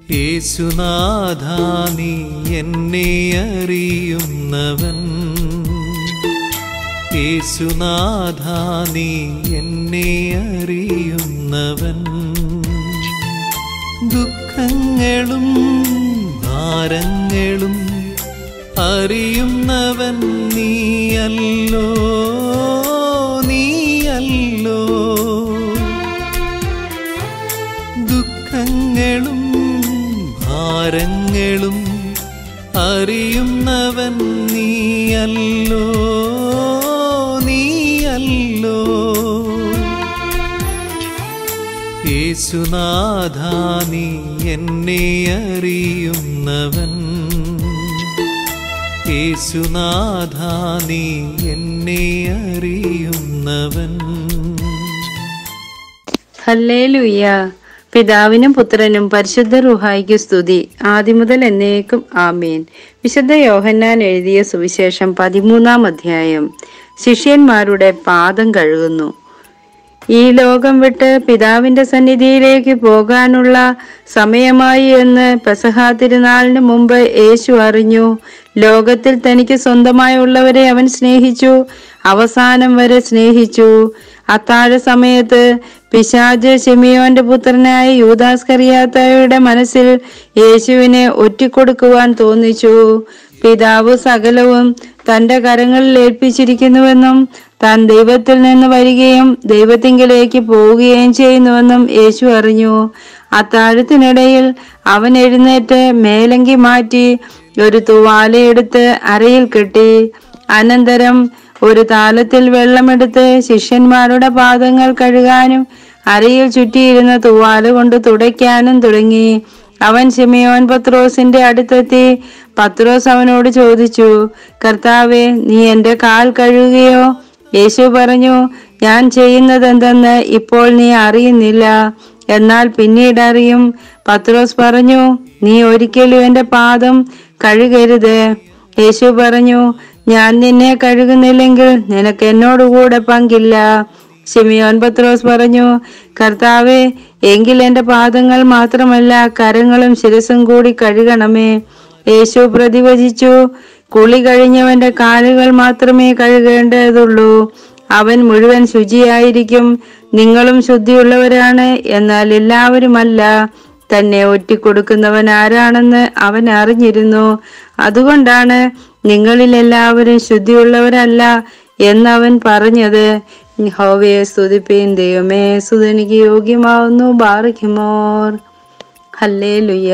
യേശുനാഥ നീ എന്നെ അറിയുന്നവൻ യേശുനാഥ നീ എന്നെ അറിയുന്നവൻ ദുഃഖങ്ങളും ഭാരങ്ങളും അറിയുന്നവൻ നീയല്ലോ നീയല്ലോ ദുഃഖങ്ങളും ഭാരങ്ങളും അറിയുന്നവൻ നീയല്ലോ നീയല്ലോ യേശുനാഥ നീ എന്നെ അറിയുന്നവൻ യേശുനാഥ നീ എന്നെ അറിയുന്നവൻ ഹല്ലേലൂയ പിതാവിനും പുത്രനും പരിശുദ്ധ റുഹായിക്ക് സ്തുതി ആദിമുതൽ എന്നേക്കും ആമേൻ വിശുദ്ധ യോഹന്നാൻ എഴുതിയ സുവിശേഷം പതിമൂന്നാം അധ്യായം ശിഷ്യന്മാരുടെ പാദം കഴുകുന്നു ഈ ലോകം വിട്ട് പിതാവിന്റെ സന്നിധിയിലേക്ക് പോകാനുള്ള സമയമായി എന്ന് പെസഹാ തിരുനാളിന് മുമ്പ് യേശു അറിഞ്ഞു ലോകത്തിൽ തനിക്ക് സ്വന്തമായുള്ളവരെ അവൻ സ്നേഹിച്ചു അവസാനം വരെ സ്നേഹിച്ചു അത്താഴ സമയത്ത് പിശാജ് ഷിമിയോന്റെ പുത്രനായ യൂദാസ്കറിയാത്തയുടെ മനസ്സിൽ യേശുവിനെ ഒറ്റിക്കൊടുക്കുവാൻ തോന്നിച്ചു പിതാവ് സകലവും തന്റെ കരങ്ങളിൽ ഏൽപ്പിച്ചിരിക്കുന്നുവെന്നും താൻ ദൈവത്തിൽ നിന്ന് വരികയും ദൈവത്തിങ്കിലേക്ക് പോവുകയും ചെയ്യുന്നുവെന്നും യേശു അറിഞ്ഞു അത്താഴത്തിനിടയിൽ അവൻ എഴുന്നേറ്റ് മേലങ്കി മാറ്റി ഒരു തുവാലയെടുത്ത് അരയിൽ കെട്ടി അനന്തരം ഒരു താലത്തിൽ വെള്ളമെടുത്ത് ശിഷ്യന്മാരുടെ പാദങ്ങൾ കഴുകാനും അരയിൽ ചുറ്റിയിരുന്ന തുവാല കൊണ്ട് തുടയ്ക്കാനും തുടങ്ങി അവൻ ശിമിയോൻ പത്രോസിന്റെ അടുത്തെത്തി പത്രോസ് അവനോട് ചോദിച്ചു കർത്താവെ നീ എന്റെ കാൽ കഴുകുകയോ യേശു പറഞ്ഞു ഞാൻ ചെയ്യുന്നത് എന്തെന്ന് ഇപ്പോൾ നീ അറിയുന്നില്ല എന്നാൽ പിന്നീട് അറിയും പത്രോസ് പറഞ്ഞു നീ ഒരിക്കലും എന്റെ പാദം കഴുകരുത് യേശു പറഞ്ഞു ഞാൻ നിന്നെ കഴുകുന്നില്ലെങ്കിൽ നിനക്ക് എന്നോടുകൂടെ പങ്കില്ല ശിമിയോൻ പത്രോസ് പറഞ്ഞു കർത്താവെ എങ്കിൽ എന്റെ പാദങ്ങൾ മാത്രമല്ല കരങ്ങളും ശിരസും കൂടി കഴുകണമേ യേശു പ്രതിവചിച്ചു കുളി കഴിഞ്ഞവന്റെ കാലുകൾ മാത്രമേ കഴുകേണ്ടതുള്ളൂ അവൻ മുഴുവൻ ശുചിയായിരിക്കും നിങ്ങളും ശുദ്ധിയുള്ളവരാണ് എന്നാൽ എല്ലാവരുമല്ല തന്നെ ഒറ്റിക്കൊടുക്കുന്നവൻ ആരാണെന്ന് അവൻ അറിഞ്ഞിരുന്നു അതുകൊണ്ടാണ് നിങ്ങളിൽ എല്ലാവരും ശുദ്ധിയുള്ളവരല്ല എന്നവൻ പറഞ്ഞത് ഹോവയെ സ്തുതിപ്പീൻ ദൈവമേ സുതനിക്ക് യോഗ്യമാവുന്നു ബാറിക്കുമോർ ഹല്ലേ ലുയ്യ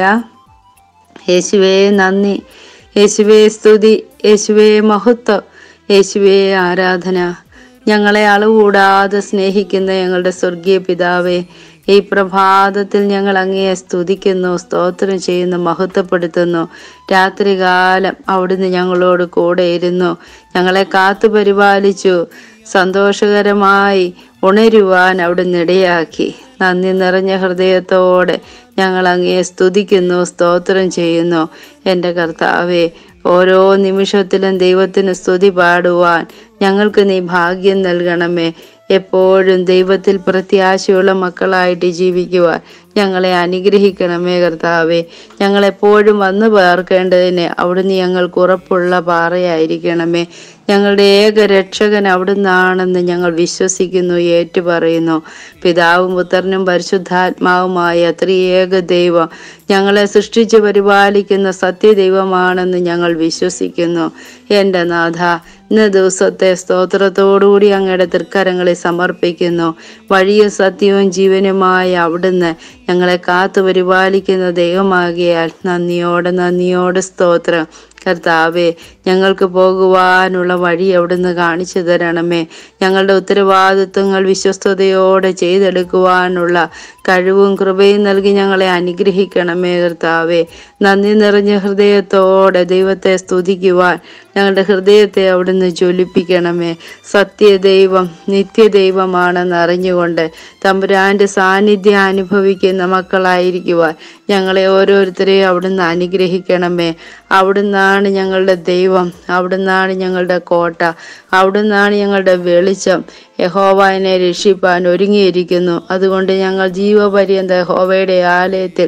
യേശുവേ നന്ദി യേശുവേ സ്തുതി യേശുവേ മഹത്വം യേശുവേ ആരാധന ഞങ്ങളെ അളവുകൂടാതെ സ്നേഹിക്കുന്ന ഞങ്ങളുടെ സ്വർഗീയ പിതാവേ ഈ പ്രഭാതത്തിൽ ഞങ്ങൾ അങ്ങയെ സ്തുതിക്കുന്നു സ്തോത്രം ചെയ്യുന്നു മഹത്വപ്പെടുത്തുന്നു രാത്രികാലം അവിടുന്ന് ഞങ്ങളോട് കൂടെ ഇരുന്നു ഞങ്ങളെ കാത്തു പരിപാലിച്ചു സന്തോഷകരമായി ഉണരുവാൻ അവിടുന്ന് ഇടയാക്കി നന്ദി നിറഞ്ഞ ഹൃദയത്തോടെ ഞങ്ങൾ അങ്ങയെ സ്തുതിക്കുന്നു സ്തോത്രം ചെയ്യുന്നു എൻ്റെ കർത്താവെ ഓരോ നിമിഷത്തിലും ദൈവത്തിന് സ്തുതി പാടുവാൻ ഞങ്ങൾക്ക് നീ ഭാഗ്യം നൽകണമേ എപ്പോഴും ദൈവത്തിൽ പ്രത്യാശയുള്ള മക്കളായിട്ട് ജീവിക്കുവാൻ ഞങ്ങളെ അനുഗ്രഹിക്കണമേ കർത്താവെ ഞങ്ങളെപ്പോഴും വന്നു പാർക്കേണ്ടതിന് അവിടുന്ന് ഞങ്ങൾക്ക് ഉറപ്പുള്ള പാറയായിരിക്കണമേ ഞങ്ങളുടെ ഏക രക്ഷകൻ അവിടുന്നാണെന്ന് ഞങ്ങൾ വിശ്വസിക്കുന്നു ഏറ്റുപറയുന്നു പിതാവും പുത്രനും പരിശുദ്ധാത്മാവുമായ ത്രിയേക ദൈവം ഞങ്ങളെ സൃഷ്ടിച്ച് പരിപാലിക്കുന്ന സത്യദൈവമാണെന്ന് ഞങ്ങൾ വിശ്വസിക്കുന്നു എൻ്റെ നാഥ ഇന്ന് ദിവസത്തെ സ്തോത്രത്തോടുകൂടി അങ്ങയുടെ തൃക്കരങ്ങളെ സമർപ്പിക്കുന്നു വഴിയും സത്യവും ജീവനുമായ അവിടുന്ന് ഞങ്ങളെ കാത്തു പരിപാലിക്കുന്ന ദൈവമാകിയാൽ നന്ദിയോടെ നന്ദിയോടെ സ്തോത്രം കർത്താവെ ഞങ്ങൾക്ക് പോകുവാനുള്ള വഴി അവിടുന്ന് കാണിച്ചു തരണമേ ഞങ്ങളുടെ ഉത്തരവാദിത്വങ്ങൾ വിശ്വസ്തയോടെ ചെയ്തെടുക്കുവാനുള്ള കഴിവും കൃപയും നൽകി ഞങ്ങളെ അനുഗ്രഹിക്കണമേ കർത്താവെ നന്ദി നിറഞ്ഞ ഹൃദയത്തോടെ ദൈവത്തെ സ്തുതിക്കുവാൻ ഞങ്ങളുടെ ഹൃദയത്തെ അവിടുന്ന് ജ്വലിപ്പിക്കണമേ സത്യദൈവം നിത്യദൈവമാണെന്ന് അറിഞ്ഞുകൊണ്ട് തമ്പുരാന്റെ സാന്നിധ്യം അനുഭവിക്കുന്ന മക്കളായിരിക്കുവാൻ ഞങ്ങളെ ഓരോരുത്തരെയും അവിടുന്ന് അനുഗ്രഹിക്കണമേ അവിടുന്നാണ് ഞങ്ങളുടെ ദൈവം അവിടുന്നാണ് ഞങ്ങളുടെ കോട്ട അവിടുന്നാണ് ഞങ്ങളുടെ വെളിച്ചം യഹോവനെ രക്ഷിപ്പാൻ ഒരുങ്ങിയിരിക്കുന്നു അതുകൊണ്ട് ഞങ്ങൾ ജീവപര്യന്ത യഹോവയുടെ ആലയത്തിൽ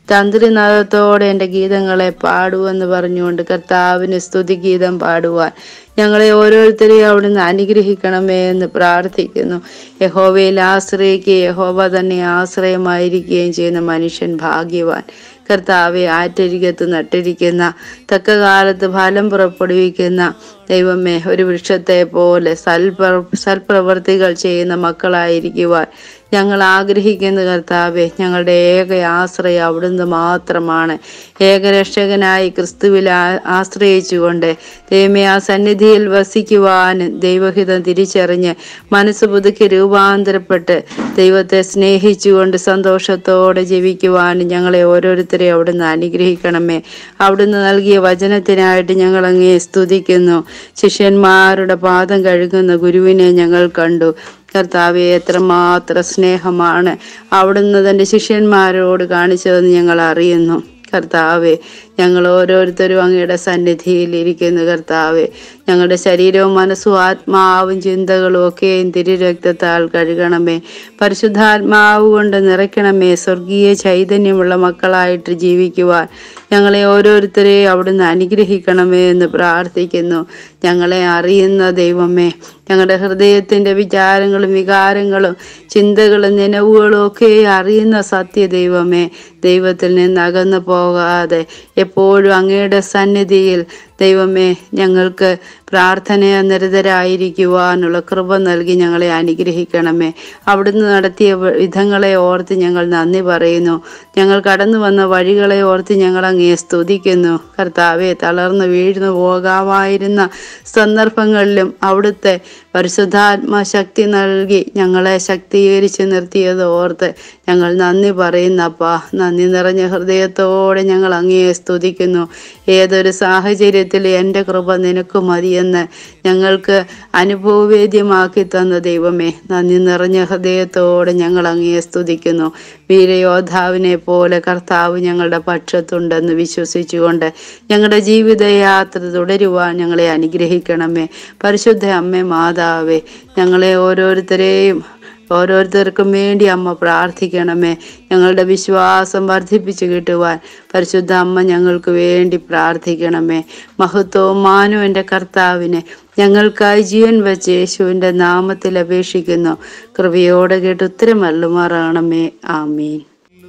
തന്ത്രിനാഥത്തോടെ എൻ്റെ ഗീതങ്ങളെ പാടുവെന്ന് പറഞ്ഞുകൊണ്ട് കർത്താവിന് സ്തുതിഗീതം പാടുവാൻ ഞങ്ങളെ ഓരോരുത്തരെയും അവിടുന്ന് അനുഗ്രഹിക്കണമേ എന്ന് പ്രാർത്ഥിക്കുന്നു യഹോവയിൽ ആശ്രയിക്കുകയും യഹോവ തന്നെ ആശ്രയമായിരിക്കുകയും ചെയ്യുന്ന മനുഷ്യൻ ഭാഗ്യവാൻ കർത്താവെ ആറ്റരികത്ത് നട്ടിരിക്കുന്ന തക്ക കാലത്ത് ഫലം പുറപ്പെടുവിക്കുന്ന ദൈവമേ ഒരു വൃക്ഷത്തെ പോലെ സൽപ്ര സൽപ്രവർത്തികൾ ചെയ്യുന്ന മക്കളായിരിക്കുവാൻ ഞങ്ങൾ ആഗ്രഹിക്കുന്ന കർത്താവെ ഞങ്ങളുടെ ഏക ആശ്രയം അവിടുന്ന് മാത്രമാണ് ഏകരക്ഷകനായി ക്രിസ്തുവിൽ ആ- ആശ്രയിച്ചുകൊണ്ട് ദൈവമേ ആ സന്നിധിയിൽ വസിക്കുവാനും ദൈവഹിതം തിരിച്ചറിഞ്ഞ് മനസ്സ് പുതുക്കി രൂപാന്തരപ്പെട്ട് ദൈവത്തെ സ്നേഹിച്ചുകൊണ്ട് സന്തോഷത്തോടെ ജീവിക്കുവാനും ഞങ്ങളെ ഓരോരുത്തരെയും അവിടുന്ന് അനുഗ്രഹിക്കണമേ അവിടുന്ന് നൽകിയ വചനത്തിനായിട്ട് ഞങ്ങൾ അങ്ങേ സ്തുതിക്കുന്നു ശിഷ്യന്മാരുടെ പാദം കഴുകുന്ന ഗുരുവിനെ ഞങ്ങൾ കണ്ടു കർത്താവെ എത്രമാത്രം സ്നേഹമാണ് അവിടുന്ന് തൻ്റെ ശിഷ്യന്മാരോട് കാണിച്ചതെന്ന് ഞങ്ങൾ അറിയുന്നു കർത്താവെ ഞങ്ങൾ ഓരോരുത്തരും അങ്ങയുടെ സന്നിധിയിൽ ഇരിക്കുന്നു കർത്താവെ ഞങ്ങളുടെ ശരീരവും മനസ്സും ആത്മാവും ചിന്തകളും ഒക്കെയും തിരുരക്തത്താൽ കഴുകണമേ പരിശുദ്ധാത്മാവ് കൊണ്ട് നിറയ്ക്കണമേ സ്വർഗീയ ചൈതന്യമുള്ള മക്കളായിട്ട് ജീവിക്കുവാൻ ഞങ്ങളെ ഓരോരുത്തരെയും അവിടുന്ന് അനുഗ്രഹിക്കണമേ എന്ന് പ്രാർത്ഥിക്കുന്നു ഞങ്ങളെ അറിയുന്ന ദൈവമേ ഞങ്ങളുടെ ഹൃദയത്തിൻ്റെ വിചാരങ്ങളും വികാരങ്ങളും ചിന്തകളും നനവുകളും ഒക്കെ അറിയുന്ന സത്യ ദൈവമേ ദൈവത്തിൽ നിന്ന് അകന്നു പോകാതെ എപ്പോഴും അങ്ങയുടെ സന്നിധിയിൽ ദൈവമേ ഞങ്ങൾക്ക് പ്രാർത്ഥന നിരതരായിരിക്കുവാനുള്ള കൃപ നൽകി ഞങ്ങളെ അനുഗ്രഹിക്കണമേ അവിടുന്ന് നടത്തിയ വ- വിധങ്ങളെ ഓർത്ത് ഞങ്ങൾ നന്ദി പറയുന്നു ഞങ്ങൾ കടന്നു വന്ന വഴികളെ ഓർത്ത് ഞങ്ങൾ അങ്ങേ സ്തുതിക്കുന്നു കർത്താവെ തളർന്നു വീഴ്ന്നു പോകാമായിരുന്ന സന്ദർഭങ്ങളിലും അവിടുത്തെ പരിശുദ്ധാത്മ ശക്തി നൽകി ഞങ്ങളെ ശക്തീകരിച്ച് നിർത്തിയത് ഓർത്ത് ഞങ്ങൾ നന്ദി പറയുന്നപ്പാ നന്ദി നിറഞ്ഞ ഹൃദയത്തോടെ ഞങ്ങൾ അങ്ങയെ സ്തുതിക്കുന്നു ഏതൊരു സാഹചര്യത്തിൽ എൻ്റെ കൃപ നിനക്ക് മതിയെന്ന് ഞങ്ങൾക്ക് അനുഭവവേദ്യമാക്കി തന്ന ദൈവമേ നന്ദി നിറഞ്ഞ ഹൃദയത്തോടെ ഞങ്ങൾ അങ്ങയെ സ്തുതിക്കുന്നു വീരയോദ്ധാവിനെ പോലെ കർത്താവ് ഞങ്ങളുടെ പക്ഷത്തുണ്ടെന്ന് വിശ്വസിച്ചുകൊണ്ട് ഞങ്ങളുടെ ജീവിതയാത്ര തുടരുവാൻ ഞങ്ങളെ അനുഗ്രഹിക്കണമേ പരിശുദ്ധ അമ്മേ മാതാവേ ഞങ്ങളെ ഓരോരുത്തരെയും ഓരോരുത്തർക്കും വേണ്ടി അമ്മ പ്രാർത്ഥിക്കണമേ ഞങ്ങളുടെ വിശ്വാസം വർദ്ധിപ്പിച്ചു കിട്ടുവാൻ പരിശുദ്ധ അമ്മ ഞങ്ങൾക്ക് വേണ്ടി പ്രാർത്ഥിക്കണമേ മഹത്വവും മാനവും എൻ്റെ കർത്താവിനെ ഞങ്ങൾക്കായി ജീവൻ വെച്ച് യേശുവിൻ്റെ നാമത്തിൽ അപേക്ഷിക്കുന്നു കൃപയോടെ കേട്ട് ഉത്തരം അല്ലുമാറാണമേ ആമീൻ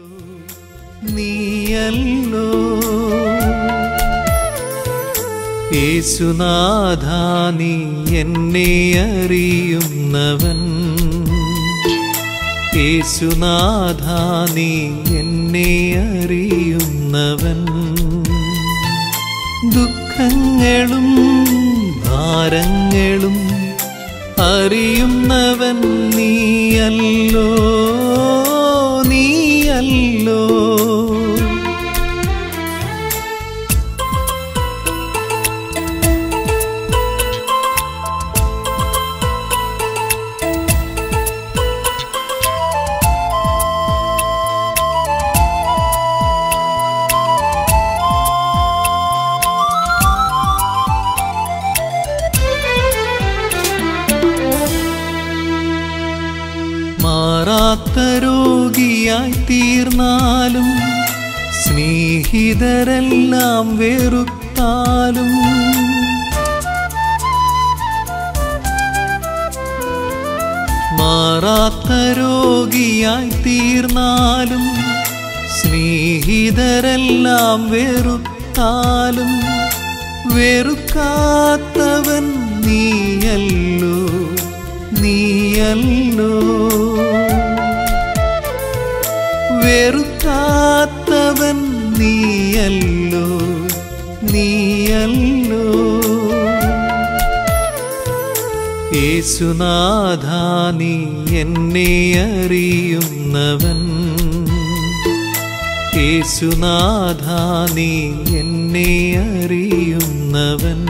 നീയല്ലോ യേശുനാഥ നീ എന്നെ അറിയുന്നവൻ യേശുനാഥ നീ എന്നെ അറിയുന്നവൻ ദുഃഖങ്ങളും ഭാരങ്ങളും അറിയുന്നവൻ നീയല്ലോ നീയല്ലോ മാറാത്ത രോഗിയായി തീർന്നാലും സ്നേഹിതരെല്ലാം വെറുത്താലും മാറാത്ത രോഗിയായി തീർന്നാലും സ്നേഹിതരെല്ലാം വെറുത്താലും വെറുക്കാത്തവൻ നീയല്ലോ നീയല്ലോ വെറുക്കാത്തവൻ നീയല്ലോ നീയല്ലോ യേശുനാഥ നീ എന്നെ അറിയുന്നവൻ യേശുനാഥ നീ എന്നെ അറിയുന്നവൻ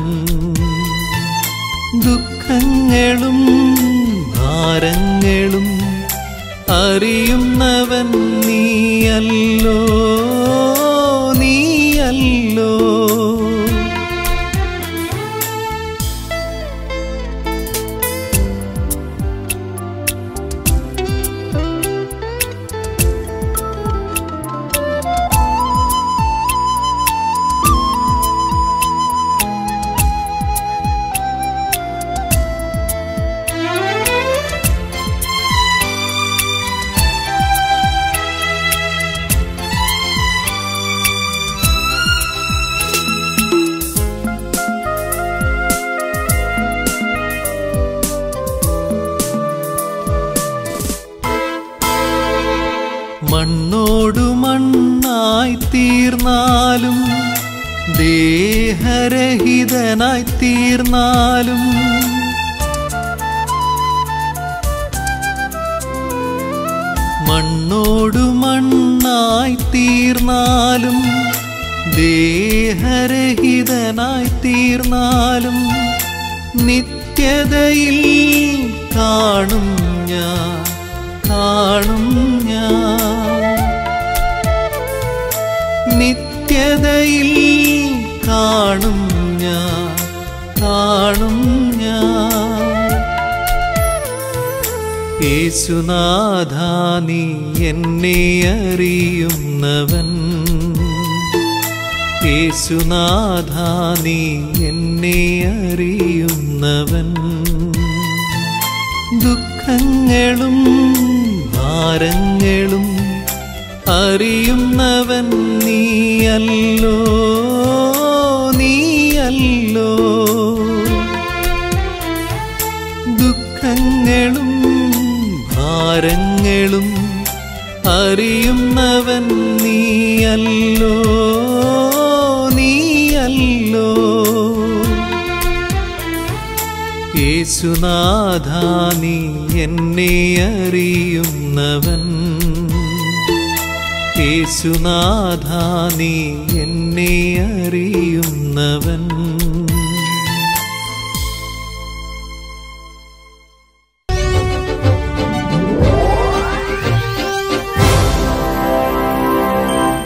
ദുഃഖങ്ങളും ഭാരങ്ങളും അറിയുന്നവൻ നീയല്ലോ നീയല്ലോ തീർന്നാലും ദേഹരഹിതനായി തീർന്നാലും മണ്ണോടു മണ്ണായി തീർന്നാലും ദേഹരഹിതനായി തീർന്നാലും നിത്യതയിൽ കാണും ഞാൻ കാണും ഞാൻ നിത്യതയിൽ കാണും ഞാൻ കാണും ഞാൻ യേശുനാഥ നീ എന്നെ അറിയുന്നവൻ യേശുനാഥ നീ എന്നെ അറിയുന്നവൻ ദുഃഖങ്ങളും ഭാരങ്ങളും അറിയുന്നവൻ നീയല്ലോ നീയല്ലോ ദുഃഖങ്ങളും ഭാരങ്ങളും അറിയുന്നവൻ നീയല്ലോ നീയല്ലോ യേശുനാഥ നീ എന്നെ അറിയുന്നവൻ യേശുനാഥ നീ എന്നെ അറിയുന്നവൻ